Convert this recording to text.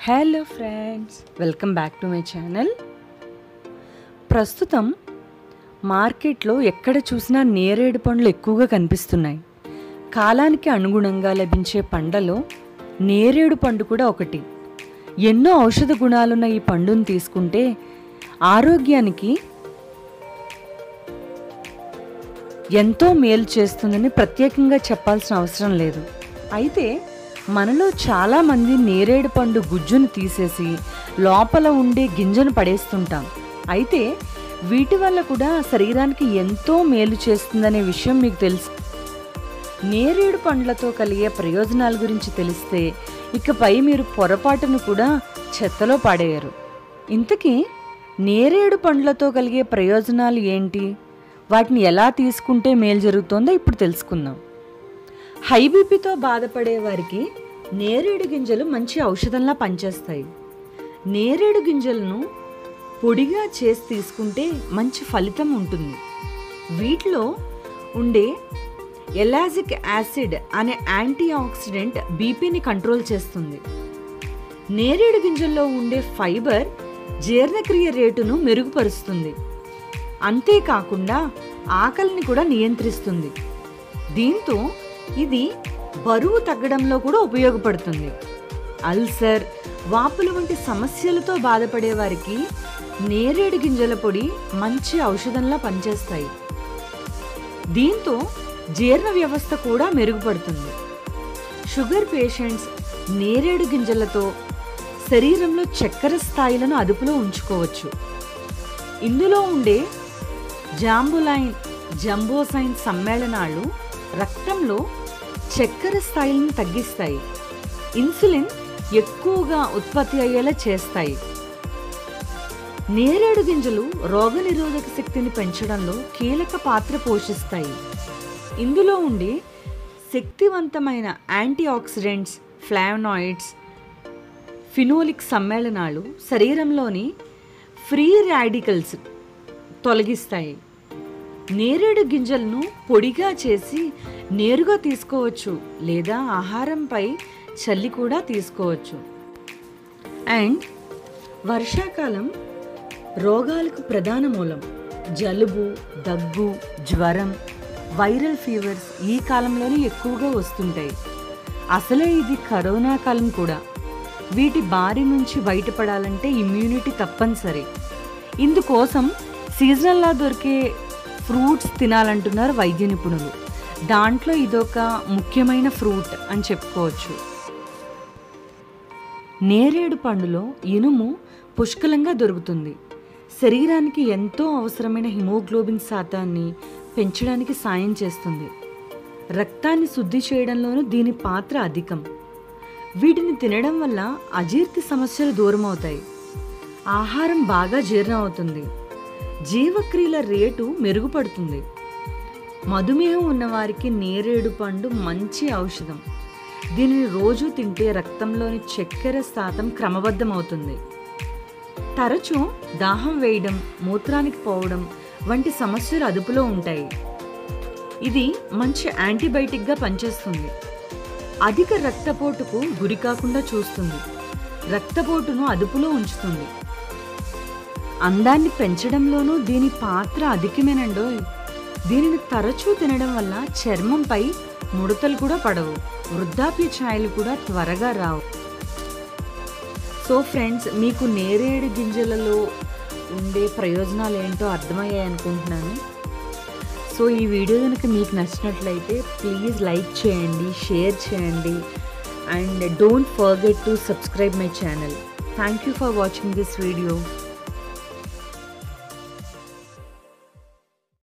hello friends welcome back to my channel ప్రస్తుతం మార్కెట్లో ఎక్కడ చూసినా నేరేడు పండ్లు ఎక్కువగా కనిపిస్తున్నాయి కాలానికి అనుగుణంగా లభించే పండ్లలో నేరేడు పండు కూడా ఒకటి ఎన్నో ఔషధ గుణాలున్న ఈ పండును తీసుకుంటే ఆరోగ్యానికి ఎంతో మేలు చేస్తుందని ప్రత్యేకంగా చెప్పాల్సిన అవసరం లేదు అయితే మనలో చాలామంది నేరేడు పండు గుజ్జును తీసేసి లోపల ఉండే గింజను పడేస్తుంటాం అయితే వీటి వల్ల కూడా శరీరానికి ఎంతో మేలు చేస్తుందనే విషయం మీకు తెలుసు నేరేడు పండ్లతో కలిగే ప్రయోజనాల గురించి తెలిస్తే ఇకపై మీరు పొరపాటును కూడా చెత్తలో పాడేయరు ఇంతకీ నేరేడు పండ్లతో కలిగే ప్రయోజనాలు ఏంటి వాటిని ఎలా తీసుకుంటే మేలు జరుగుతుందో ఇప్పుడు తెలుసుకుందాం హై బీపీతో బాధపడే వారికి నేరేడు గింజలు మంచి ఔషధంలా పనిచేస్తాయి నేరేడు గింజలను పొడిగా చేసి తీసుకుంటే మంచి ఫలితం ఉంటుంది వీటిలో ఉండే ఎలాజిక్ యాసిడ్ అనే యాంటీ ఆక్సిడెంట్ బీపీని కంట్రోల్ చేస్తుంది నేరేడు గింజల్లో ఉండే ఫైబర్ జీర్ణక్రియ రేటును మెరుగుపరుస్తుంది అంతేకాకుండా ఆకలిని కూడా నియంత్రిస్తుంది దీంతో ఇది బరువు తగ్గడంలో కూడా ఉపయోగపడుతుంది అల్సర్ వాపులు వంటి సమస్యలతో బాధపడే వారికి నేరేడు గింజల పొడి మంచి ఔషధంలా పనిచేస్తాయి దీంతో జీర్ణ వ్యవస్థ కూడా మెరుగుపడుతుంది షుగర్ పేషెంట్స్ నేరేడు గింజలతో శరీరంలో చక్కెర స్థాయిలను అదుపులో ఉంచుకోవచ్చు ఇందులో ఉండే జాంబులైన్ జంబోసైన్ సమ్మేళనాలు రక్తంలో చక్కెర స్థాయిలను తగ్గిస్తాయి ఇన్సులిన్ ఎక్కువగా ఉత్పత్తి అయ్యేలా చేస్తాయి నేరేడు గింజలు రోగనిరోధక శక్తిని పెంచడంలో కీలక పాత్ర పోషిస్తాయి ఇందులో ఉండే శక్తివంతమైన యాంటీ ఆక్సిడెంట్స్ ఫ్లావనాయిడ్స్ ఫినోలిక్ సమ్మేళనాలు శరీరంలోని ఫ్రీ రాడికల్స్ తొలగిస్తాయి నేరేడు గింజలను పొడిగా చేసి నేరుగా తీసుకోవచ్చు లేదా ఆహారంపై చల్లి కూడా తీసుకోవచ్చు అండ్ వర్షాకాలం రోగాలకు ప్రధాన మూలం జలుబు దగ్గు జ్వరం వైరల్ ఫీవర్స్ ఈ కాలంలోనే ఎక్కువగా వస్తుంటాయి అసలే ఇది కరోనా కాలం కూడా వీటి బారి నుంచి బయటపడాలంటే ఇమ్యూనిటీ తప్పనిసరి ఇందుకోసం సీజనల్లా దొరికే ఫ్రూట్స్ తినాలంటున్నారు వైద్య నిపుణులు దాంట్లో ఇదొక ముఖ్యమైన ఫ్రూట్ అని చెప్పుకోవచ్చు నేరేడు పండులో ఇనుము పుష్కలంగా దొరుకుతుంది శరీరానికి ఎంతో అవసరమైన హిమోగ్లోబిన్ శాతాన్ని పెంచడానికి సాయం చేస్తుంది రక్తాన్ని శుద్ధి చేయడంలోనూ దీని పాత్ర అధికం వీటిని తినడం వల్ల అజీర్తి సమస్యలు దూరం అవుతాయి ఆహారం బాగా జీర్ణం అవుతుంది జీవక్రియల రేటు మెరుగుపడుతుంది మధుమేహం ఉన్నవారికి నేరేడు పండు మంచి ఔషధం దీనిని రోజు తింటే రక్తంలోని చక్కెర శాతం క్రమబద్ధమవుతుంది తరచూ దాహం వేయడం మూత్రానికి పోవడం వంటి సమస్యలు అదుపులో ఉంటాయి ఇది మంచి యాంటీబయాటిక్గా పనిచేస్తుంది అధిక రక్తపోటుకు గురి కాకుండా చూస్తుంది రక్తపోటును అదుపులో ఉంచుతుంది అందాన్ని పెంచడంలోనూ దీని పాత్ర అధికమేనండోయ్ దీనిని తరచూ తినడం వల్ల చర్మంపై ముడతలు కూడా పడవు వృద్ధాప్య ఛాయలు కూడా త్వరగా రావు సో ఫ్రెండ్స్ మీకు నేరేడు గింజలలో ఉండే ప్రయోజనాలు ఏంటో అర్థమయ్యాయి అనుకుంటున్నాను సో ఈ వీడియో కనుక మీకు నచ్చినట్లయితే ప్లీజ్ లైక్ చేయండి షేర్ చేయండి and don't forget to subscribe my channel thank you for watching this video